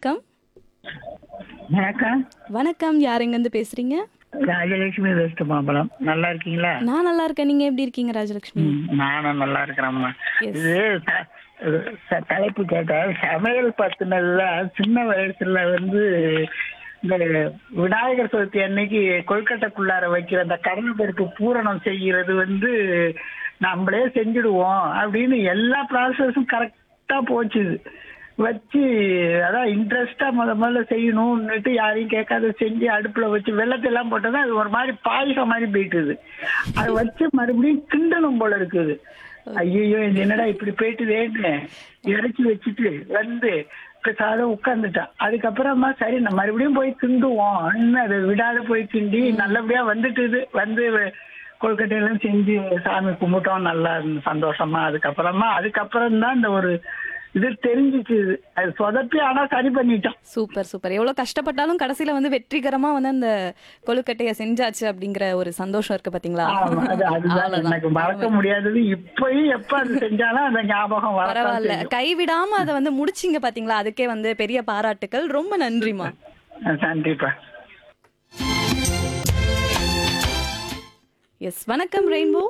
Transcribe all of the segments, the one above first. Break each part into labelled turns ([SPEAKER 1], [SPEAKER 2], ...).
[SPEAKER 1] வணக்கம்
[SPEAKER 2] வணக்கம்
[SPEAKER 1] வணக்கம் யார் எங்கேருந்து பேசுறீங்க
[SPEAKER 2] ராஜலட்சுமி வெஸ்ட் மாம்பலம் நல்லா இருக்கீங்களா
[SPEAKER 1] நான் நல்லா இருக்கேன் நீங்க எப்படி இருக்கீங்க ராஜலட்சுமி
[SPEAKER 2] ம், நானும் நல்லா இருக்கிறேம்மா
[SPEAKER 1] Yes.
[SPEAKER 2] இது த- இது ச- தலைப்பு கேட்டா சமையல் பத்தினதுல சின்ன வயசுல வந்து இந்த விநாயகர் சதுர்த்தி அன்னைக்கு கொழுக்கட்டைக்குள்ளார வைக்கிற அந்த கடல் பருப்பு பூரணம் செய்யறது வந்து நம்மளே செஞ்சுடுவோம் அப்படின்னு எல்லா ப்ராசஸும் கரெக்டா போச்சு வச்சு அதான் இன்ட்ரெஸ்டா முத முதல்ல செய்யணும்னுட்டு யாரையும் கேட்காத செஞ்சு அடுப்புல வச்சு வெள்ளத்தை எல்லாம் போட்டதா அது ஒரு மாதிரி பாயசம் மாதிரி போயிட்டுது அதை வச்சு மறுபடியும் கிண்டணும் போல இருக்குது ஐயோ இது என்னடா இப்படி போயிட்டுதேன்னு இறச்சி வச்சுட்டு வந்து பேசாத உட்காந்துட்டான் அதுக்கப்புறமா சரி நம்ம மறுபடியும் போய் கிண்டுவோம் இன்னும் அதை விடாத போய் கிண்டி நல்லபடியா வந்துட்டுது வந்து கொழுக்கட்டையெல்லாம் செஞ்சு சாமி கும்பிட்டோம் நல்லா இருந்தது சந்தோஷமா அதுக்கப்புறமா அதுக்கப்புறம் தான் இந்த ஒரு இது தெரிஞ்சிச்சு அது சொதப்பி ஆனா சரி பண்ணிட்டோம்
[SPEAKER 1] சூப்பர் சூப்பர் எவ்வளவு கஷ்டப்பட்டாலும் கடைசியில வந்து வெற்றிகரமா வந்து அந்த கொழுக்கட்டைய செஞ்சாச்சு அப்படிங்கிற ஒரு சந்தோஷம் இருக்கு பாத்தீங்களா
[SPEAKER 2] ஆமா, அது அதுதான்
[SPEAKER 1] அவ்வளவுதான்.
[SPEAKER 2] எனக்கு மறக்க முடியாதது இப்பயும் எப்ப அது செஞ்சாலும் அந்த ஞாபகம் வரத்தான்
[SPEAKER 1] பரவாயில்ல
[SPEAKER 2] செய்யும்.
[SPEAKER 1] கைவிடாம அதை வந்து முடிச்சிங்க பாத்தீங்களா அதுக்கே வந்து பெரிய பாராட்டுக்கள் ரொம்ப நன்றிமா
[SPEAKER 2] நன்றிப்பா
[SPEAKER 1] எஸ் வணக்கம் ரெயின்போ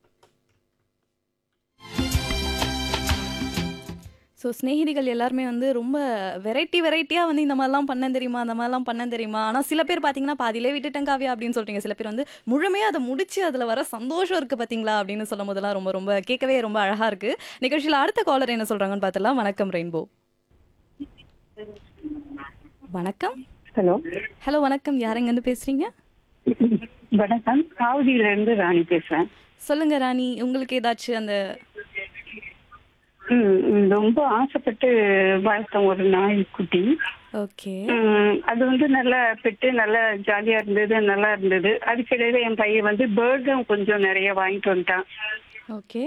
[SPEAKER 1] ஸோ ஸ்நேகிதிகள் எல்லாருமே வந்து ரொம்ப வெரைட்டி வெரைட்டியாக வந்து இந்த மாதிரிலாம் பண்ண தெரியுமா அந்த மாதிரிலாம் பண்ண தெரியுமா ஆனால் சில பேர் பார்த்தீங்கன்னா பாதியிலே விட்டுட்டேன் காவியா அப்படின்னு சொல்றீங்க சில பேர் வந்து முழுமையாக அதை முடிச்சு அதில் வர சந்தோஷம் இருக்குது பார்த்தீங்களா அப்படின்னு சொல்லும் போதெல்லாம் ரொம்ப ரொம்ப கேட்கவே ரொம்ப அழகாக இருக்குது நிகழ்ச்சியில் அடுத்த காலர் என்ன சொல்கிறாங்கன்னு பார்த்தலாம் வணக்கம் ரெயின்போ வணக்கம்
[SPEAKER 3] ஹலோ
[SPEAKER 1] ஹலோ வணக்கம் யாரெங்கேருந்து பேசுகிறீங்க
[SPEAKER 3] வணக்கம் காவதியில இருந்து ராணி பேசுறேன்
[SPEAKER 1] சொல்லுங்க ராணி உங்களுக்கு ஏதாச்சும் அந்த
[SPEAKER 3] ம், ம், ரொம்ப ஆசைப்பட்டு வளர்த்தோம் ஒரு நாய்க்குட்டி
[SPEAKER 1] ஓகே
[SPEAKER 3] ம், அது வந்து நல்லா பெட்டு நல்லா ஜாலியா இருந்தது நல்லா இருந்தது அதுக்கிடையில என் பையன் வந்து பேர்டும் கொஞ்சம் நிறைய வாங்கிட்டு வந்துட்டான்
[SPEAKER 1] ஓகே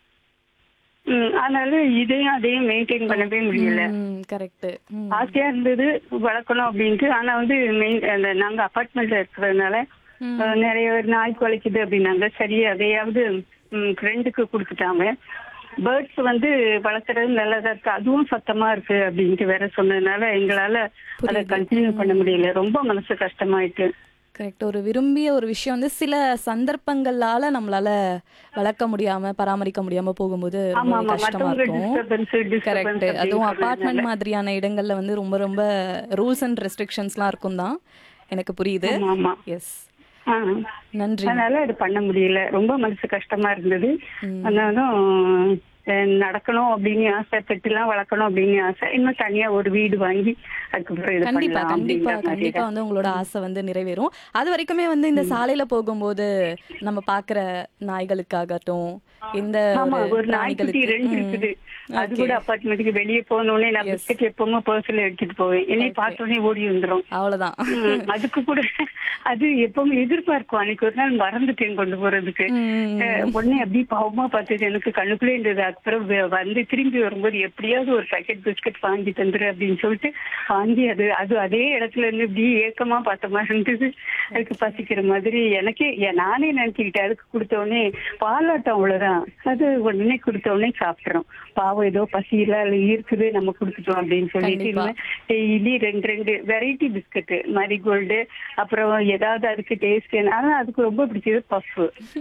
[SPEAKER 3] ம், அதனால இதையும் அதையும் மெயின்டைன் பண்ணவே முடியல
[SPEAKER 1] கரெக்ட்
[SPEAKER 3] ஆசையா இருந்தது வளர்க்கணும் அப்படின்ட்டு ஆனா வந்து main- அந்த நாங்க அபார்ட்மெண்ட்ல இருக்கிறதுனால அஹ், நிறைய நாய் குலைக்குது அப்படின்னாங்க சரி அதையாவது ஃப்ரெண்டுக்கு கொடுத்துட்டாங்க பேர்ட்ஸ் வந்து வளர்க்குறது நல்லதா இருக்கு அதுவும் சத்தமா இருக்கு அப்படின்ட்டு வேற சொன்னதுனால எங்களால அதை கண்டினியூ பண்ண முடியல ரொம்ப மனசு கஷ்டமாயிட்டு
[SPEAKER 1] கரெக்ட் ஒரு விரும்பிய ஒரு விஷயம் வந்து சில சந்தர்ப்பங்களால நம்மளால வளர்க்க முடியாம பராமரிக்க முடியாம போகும்போது
[SPEAKER 3] ஆமா
[SPEAKER 1] ரொம்ப
[SPEAKER 3] ஆமா
[SPEAKER 1] கஷ்டமா
[SPEAKER 3] மத்தவங்க
[SPEAKER 1] இருக்கும்
[SPEAKER 3] டிஸ்டர்பன்ஸ்
[SPEAKER 1] கரெக்ட்
[SPEAKER 3] டிஸ்டர்பன்ஸ்
[SPEAKER 1] அதுவும் அபார்ட்மெண்ட் மாதிரியான இடங்கள்ல வந்து ரொம்ப ரொம்ப ரூல்ஸ் அண்ட் ரெஸ்ட்ரிக்ஷன்ஸ்லாம் இருக்கும் தான் எனக்கு புரியுது
[SPEAKER 3] ஆமா ஆமா
[SPEAKER 1] எஸ்
[SPEAKER 3] ஆ.
[SPEAKER 1] நன்றி
[SPEAKER 3] அதனால அது பண்ண முடியல ரொம்ப மனசு கஷ்டமா இருந்தது அதனாலும் அஹ், நடக்கணும் அப்படின்னு ஆசை பெட்டுலாம் வளர்க்கணும் அப்படின்னு ஆசை இன்னும் தனியா ஒரு வீடு வாங்கி அதுக்கப்புறம் இது
[SPEAKER 1] கண்டிப்பா
[SPEAKER 3] பண்ணலாம்
[SPEAKER 1] கண்டிப்பா
[SPEAKER 3] அப்படிங்கிற மாதிரி
[SPEAKER 1] கண்டிப்பா
[SPEAKER 3] தான்.
[SPEAKER 1] வந்து உங்களோட ஆசை வந்து நிறைவேறும் அது வரைக்குமே வந்து இந்த சாலையில போகும்போது நம்ம பாக்குற நாய்களுக்காகட்டும் இந்த
[SPEAKER 3] ஆமா
[SPEAKER 1] ஒரு
[SPEAKER 3] ஒரு நாய்க்குட்டி
[SPEAKER 1] பிராணிகளுக்கு
[SPEAKER 3] ரெண்டு
[SPEAKER 1] ம்.
[SPEAKER 3] இருக்குது அது
[SPEAKER 1] Okay.
[SPEAKER 3] கூட அபார்ட்மெண்ட்டுக்கு வெளியே போனோடனே நான்
[SPEAKER 1] Yes.
[SPEAKER 3] பிஸ்கட் எப்பவுமே பர்சல் எடுத்துட்டு போவேன் என்னை பார்த்தோன்னே ஓடி வந்துரும்
[SPEAKER 1] அவ்வளவுதான்
[SPEAKER 3] ம், அதுக்கு கூட அது எப்பவுமே எதிர்பார்க்கும் அன்னைக்கு ஒரு நாள் மறந்துட்டேன் கொண்டு போறதுக்கு
[SPEAKER 1] ம்.
[SPEAKER 3] அஹ், உடனே அப்படியே பாவமா பார்த்தது எனக்கு கண்ணுக்குள்ளே இருந்தது அதுக்கப்புறம் வ- வந்து திரும்பி வரும்போது எப்படியாவது ஒரு பாக்கெட் பிஸ்கட் வாங்கி தந்துரு அப்படின்னு சொல்லிட்டு வாங்கி அது அது அதே இடத்துல இருந்து இப்படி ஏக்கமா பார்த்த மாதிரி இருந்தது அதுக்கு பசிக்கிற மாதிரி எனக்கே ஏ- நானே நினைச்சுக்கிட்டேன் அதுக்கு கொடுத்த உடனே பாலாட்டம் அவ்வளவுதான் அது உடனே கொடுத்த உடனே சாப்பிட்றோம் பாவம் ஏதோ பசியில அதுல இருக்குது நம்ம கொடுத்துட்டோம் அப்படின்னு சொல்லிட்டு
[SPEAKER 1] கண்டிப்பா.
[SPEAKER 3] டெய்லி ரெண்டு ரெண்டு வெரைட்டி பிஸ்கட் மரிகோல்டு அப்புறம் ஏதாவது அதுக்கு டேஸ்ட் ஆனா அதுக்கு ரொம்ப பிடிச்சது பஃப்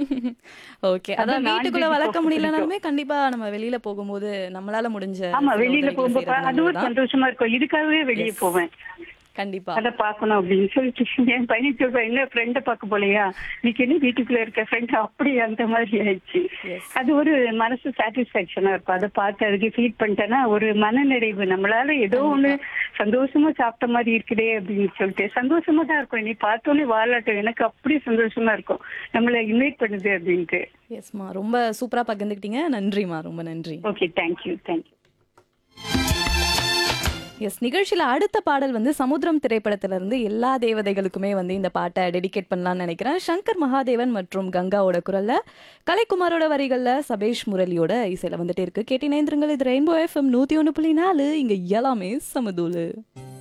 [SPEAKER 1] ஓகே அதான்
[SPEAKER 3] அதான்
[SPEAKER 1] வீட்டுக்குள்ள
[SPEAKER 3] non-veg
[SPEAKER 1] வளர்க்க
[SPEAKER 3] சாப்பிட
[SPEAKER 1] முடியலனாலுமே கண்டிப்பா நம்ம வெளியில போகும்போது நம்மளால முடிஞ்ச
[SPEAKER 3] ஆமா
[SPEAKER 1] சில
[SPEAKER 3] வெளியில
[SPEAKER 1] உதவிகளை
[SPEAKER 3] போகும்போது
[SPEAKER 1] செய்யறது
[SPEAKER 3] அது ஒரு
[SPEAKER 1] நல்லதுதான்.
[SPEAKER 3] சந்தோஷமா இருக்கும் இதுக்காகவே வெளியே போவேன்
[SPEAKER 1] கண்டிப்பா
[SPEAKER 3] அதை பார்க்கணும் அப்படின்னு சொல்லிட்டு என் பையன் சொல்றேன் என்ன ஃப்ரெண்டை பார்க்க போலையா இன்னைக்கு என்ன வீட்டுக்குள்ள இருக்க ஃப்ரெண்ட் அப்படி அந்த மாதிரி ஆயிடுச்சு
[SPEAKER 1] Yes.
[SPEAKER 3] அது ஒரு மனசு சாட்டிஸ்பாக்சனா இருக்கும் அதை பார்த்து அதுக்கு ஃபீட் பண்ணிட்டேன்னா ஒரு மனநிறைவு நம்மளால ஏதோ ஒண்ணு சந்தோஷமா சாப்பிட்ட மாதிரி இருக்குதே அப்படின்னு சொல்லிட்டு சந்தோஷமா தான் இருக்கும் நீ பார்த்தோன்னே வாழாட்டம் எனக்கு அப்படி சந்தோஷமா இருக்கும் நம்மள இன்வைட் பண்ணுது அப்படின்ட்டு
[SPEAKER 1] எஸ்மா ரொம்ப சூப்பரா பகிர்ந்துக்கிட்டீங்க நன்றிமா ரொம்ப நன்றி
[SPEAKER 3] ஓகே தேங்க்யூ தேங்க்யூ
[SPEAKER 1] எஸ் நிகழ்ச்சியில அடுத்த பாடல் வந்து சமுத்திரம் திரைப்படத்துல இருந்து எல்லா தேவதைகளுக்குமே வந்து இந்த பாட்டை டெடிகேட் பண்ணலாம்னு நினைக்கிறேன் சங்கர் மகாதேவன் மற்றும் கங்காவோட குரல்ல கலைக்குமாரோட வரிகள்ல சபேஷ் முரளியோட இசையில வந்துட்டே இருக்கு கேட்டினேந்திரங்கள் இது ரெயின்போ எஃப்எம் நூத்தி ஒண்ணு புள்ளி நாலு இங்க எல்லாமே சமதூளு